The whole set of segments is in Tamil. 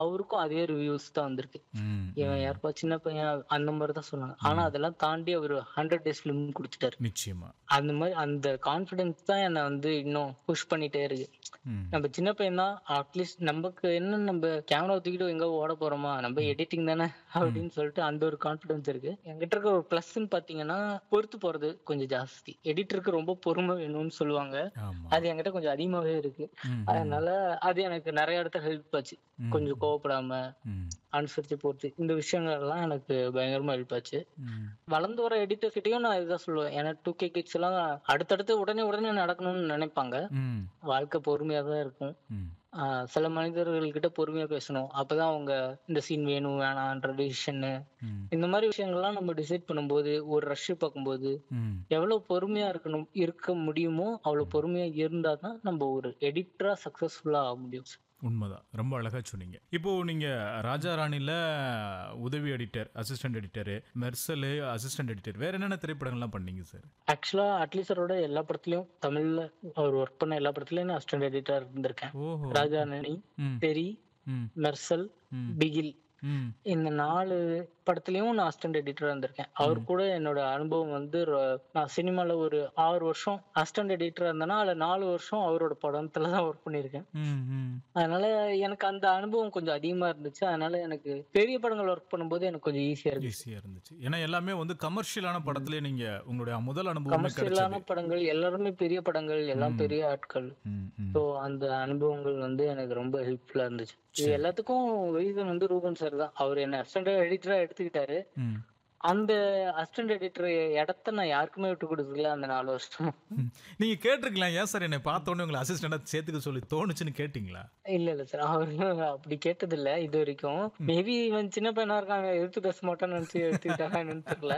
அவருக்கும் அதே ரிவ்யூஸ் தான் வந்திருக்கு ம், இவன் யாருப்பா சின்ன பையன் அந்த மாதிரி தான் சொன்னாங்க ஆனா அதெல்லாம் தாண்டி அவர் ஹண்ட்ரட் டேஸ் ஃபிலிம் கொடுத்துட்டாரு நிச்சயமா அந்த மாதிரி அந்த கான்ஃபிடன்ஸ் தான் என்னை வந்து இன்னும் புஷ் பண்ணிட்டே இருக்கு ம், நம்ம சின்ன பையன் தான் அட்லீஸ்ட் நமக்கு என்ன நம்ம கேமரா தூக்கிட்டு எங்க ஓட போறோமா நம்ம எடிட்டிங் தானே அப்படின்னு சொல்லிட்டு அந்த ஒரு கான்ஃபிடன்ஸ் இருக்கு என்கிட்ட இருக்க ஒரு பிளஸ்ன்னு பாத்தீங்கன்னா பொறுத்து போறது கொஞ்சம் ஜாஸ்தி எடிட்டருக்கு ரொம்ப பொறுமை வேணும்னு சொல்லுவாங்க ஆமா அது என்கிட்ட கொஞ்சம் அதிகமாவே இருக்கு ம், அதனால அது எனக்கு நிறைய இடத்துல ஹெல்ப் ஆச்சு கொஞ்சம் கோவப்படாம ம், அனுசரிச்சு போறது இந்த விஷயங்கள் எல்லாம் எனக்கு பயங்கரமா ஹெல்ப் ஆச்சு ம், வளர்ந்து வர எடிட்டர் கிட்டயும் நான் இதுதான் சொல்லுவேன் ஏன்னா டூ கே கிட்ஸ் எல்லாம் அடுத்தடுத்து உடனே உடனே நடக்கணும்னு நினைப்பாங்க ம், வாழ்க்கை பொறுமையா தான் இருக்கும் ம், ஆஹ் சில மனிதர்கள் கிட்ட பொறுமையா பேசணும் அப்பதான் அவங்க இந்த சீன் வேணும் வேணான்ற டிசிஷன் ம், இந்த மாதிரி விஷயங்கள்லாம் நம்ம டிசைட் பண்ணும்போது ஒரு ரஷ் பார்க்கும்போது ம். எவ்வளவு பொறுமையா இருக்கணும் இருக்க முடியுமோ அவ்வளவு பொறுமையா இருந்தா தான் நம்ம ஒரு எடிட்டரா சக்சஸ்ஃபுல்லா ஆக முடியும் உண்மைதான் ரொம்ப அழகா சொன்னீங்க இப்போ நீங்க ராஜா ராணில உதவி editor assistant editor Mersal assistant editor வேற என்னென்ன திரைப்படங்கள்லாம் பண்ணீங்க சார் ஆக்சுவலா அட்லீஸ்டரோட எல்லா படத்துலயும் தமிழ்ல அவர் ஒர்க் பண்ண எல்லா படத்துலயும் நான் அசிஸ்டன்ட் எடிட்டர் இருந்திருக்கேன் ஓஹோ ராஜானி ம், தெரி ம், மெர்சல் ம், பிகில் ம், இந்த நாலு படத்துலயும் நான் அசிஸ்டன்ட் எடிட்டரா இருந்திருக்கேன் அவர் கூட என்னோட அனுபவம் வந்து ரொ- நான் சினிமால ஒரு ஆறு வருஷம் அசிஸ்டன்ட் எடிட்டரா இருந்தேன்னா அதுல நாலு வருஷம் அவரோட படத்துல தான் ஒர்க் பண்ணியிருக்கேன் ம், ம். அதனால எனக்கு அந்த அனுபவம் கொஞ்சம் அதிகமா இருந்துச்சு அதனால எனக்கு பெரிய படங்கள் ஒர்க் பண்ணும்போது எனக்கு கொஞ்சம் ஈஸியா இருக்கு ஈஸியா இருந்துச்சு ஏன்னா எல்லாமே வந்து கமர்ஷியலான படத்திலே நீங்க உங்களுடைய முதல் அனுபவமே கமர்ஷியலான கிடைச்சது படங்கள் எல்லாருமே பெரிய படங்கள் எல்லாம் பெரிய ஆட்கள் ம், ம். ஸோ அந்த அனுபவங்கள் வந்து எனக்கு ரொம்ப ஹெல்ப்ஃபுல்லா இருந்துச்சு இது எல்லாத்துக்கும் ரீசன் வந்து ரூபன் சார் தான் அவர் என்ன அசிஸ்டன்ட் எடிட்டரா எடுத்துக்கிட்டாரு ம். அந்த அசிஸ்டன்ட் எடிட்டர் இடத்த நான் யாருக்குமே விட்டு கொடுக்கல அந்த நாலு வருஷம் ம். நீங்க கேட்டிருக்கலாம் ஏன் சார் என்னை பார்த்த உடனே உங்களை அசிஸ்டண்டா சேர்த்துக்க சொல்லி தோணுச்சுன்னு கேட்டிங்களா இல்ல இல்ல சார் அவர் அப்படி கேட்டது இல்ல இது வரைக்கும் மேபி இவன் சின்ன பையனா இருக்காங்க எடுத்து பேச மாட்டான்னு நினைச்சு எடுத்துக்கிட்டாங்க என்னன்னு தெரியல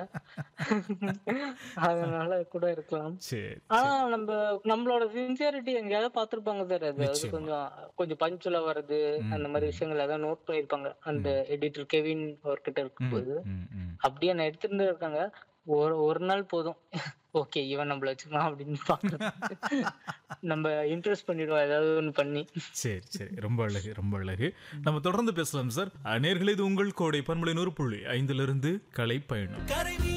அதனால கூட இருக்கலாம் சரி ஆனா நம்ம நம்மளோட சின்சியாரிட்டி எங்கேயாவது பாத்திருப்பாங்க சார் அது அது கொஞ்சம் கொஞ்சம் பஞ்சுலா வர்றது அந்த மாதிரி விஷயங்கள் ஏதாவது நோட் பண்ணிருப்பாங்க அந்த எடிட்டர் கெவின் அவர்கிட்ட இருக்கும்போது ம், ம். அப்படியே என்ன எடுத்துட்டு இருக்காங்க ஒரு ஒரு நாள் போதும் ஓகே இவன் நம்மள வச்சுக்கலாம் அப்படின்னு பாக்குறது நம்ம இன்ட்ரெஸ்ட் பண்ணிடுவோம் ஏதாவது ஒண்ணு பண்ணி சரி சரி ரொம்ப அழகு ரொம்ப அழகு நம்ம தொடர்ந்து பேசலாம் சார் நேர்களே இது உங்கள் கோடை பன்மொழி நூறு புள்ளி ஐந்திலிருந்து கலை பயணம்